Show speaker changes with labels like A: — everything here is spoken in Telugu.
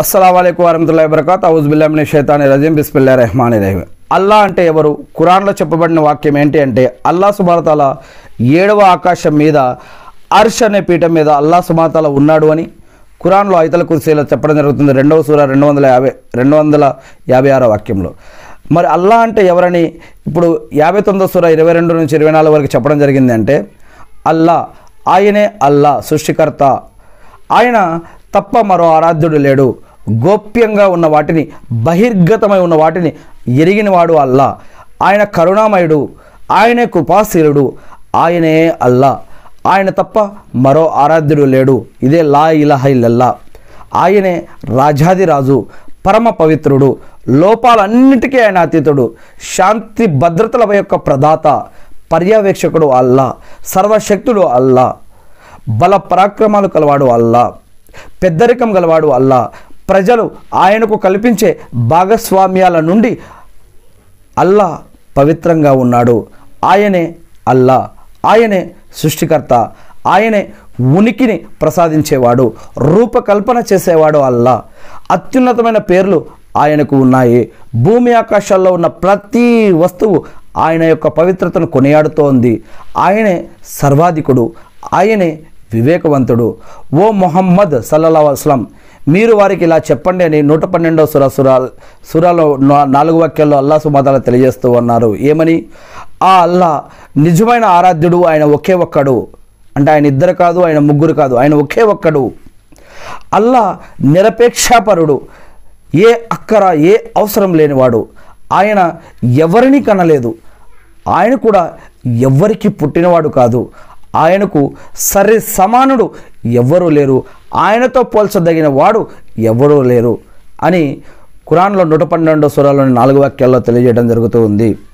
A: అస్సలం అయికు వరహతుల్లా వబర్కాత్ ఔజుబిల్లామిని షైతాని రజీం బిస్మిల్లా రెహమాని రహీం అల్లా అంటే ఎవరు ఖురాన్లో చెప్పబడిన వాక్యం ఏంటి అంటే అల్లా సుమారతాల ఏడవ ఆకాశం మీద అర్ష్ అనే పీఠం మీద అల్లా సుమారతాల ఉన్నాడు అని ఖురాన్లో ఐతల కుర్సీలో చెప్పడం జరుగుతుంది రెండవ సూర రెండు వందల యాభై రెండు వందల యాభై ఆరో వాక్యంలో మరి అల్లా అంటే ఎవరని ఇప్పుడు యాభై తొమ్మిదో సూర ఇరవై రెండు నుంచి ఇరవై నాలుగు వరకు చెప్పడం జరిగింది అంటే అల్లా ఆయనే అల్లా సృష్టికర్త ఆయన తప్ప మరో ఆరాధ్యుడు లేడు గోప్యంగా ఉన్న వాటిని బహిర్గతమై ఉన్న వాటిని ఎరిగినవాడు అల్లా ఆయన కరుణామయుడు ఆయనే కృపాశీలుడు ఆయనే అల్లా ఆయన తప్ప మరో ఆరాధ్యుడు లేడు ఇదే లా ఇలహ ఇల్లల్లా ఆయనే రాజాదిరాజు పరమ పవిత్రుడు లోపాలన్నిటికీ ఆయన అతీతుడు శాంతి భద్రతల యొక్క ప్రదాత పర్యవేక్షకుడు అల్లా సర్వశక్తుడు అల్లా బల పరాక్రమాలు కలవాడు అల్లా పెద్దరికం గలవాడు అల్లా ప్రజలు ఆయనకు కల్పించే భాగస్వామ్యాల నుండి అల్లా పవిత్రంగా ఉన్నాడు ఆయనే అల్లా ఆయనే సృష్టికర్త ఆయనే ఉనికిని ప్రసాదించేవాడు రూపకల్పన చేసేవాడు అల్లా అత్యున్నతమైన పేర్లు ఆయనకు ఉన్నాయి భూమి ఆకాశాల్లో ఉన్న ప్రతి వస్తువు ఆయన యొక్క పవిత్రతను కొనియాడుతోంది ఆయనే సర్వాధికుడు ఆయనే వివేకవంతుడు ఓ మొహమ్మద్ సల్లల్లా అస్లం మీరు వారికి ఇలా చెప్పండి అని నూట పన్నెండవ సుర సురా సురాలో నా- నాలుగు వాక్యాల్లో అల్లా సుమాతాల తెలియజేస్తూ ఉన్నారు ఏమని ఆ అల్లా నిజమైన ఆరాధ్యుడు ఆయన ఒకే ఒక్కడు అంటే ఆయన ఇద్దరు కాదు ఆయన ముగ్గురు కాదు ఆయన ఒకే ఒక్కడు అల్లా నిరపేక్షాపరుడు ఏ అక్కర ఏ అవసరం లేనివాడు ఆయన ఎవరిని కనలేదు ఆయన కూడా ఎవ్వరికి పుట్టినవాడు కాదు ఆయనకు సరి సమానుడు ఎవ్వరూ లేరు ఆయనతో పోల్చదగిన వాడు ఎవరూ లేరు అని ఖురాన్లో నూట పన్నెండో సురాలోని నాలుగు వాక్యాల్లో తెలియజేయడం జరుగుతూ ఉంది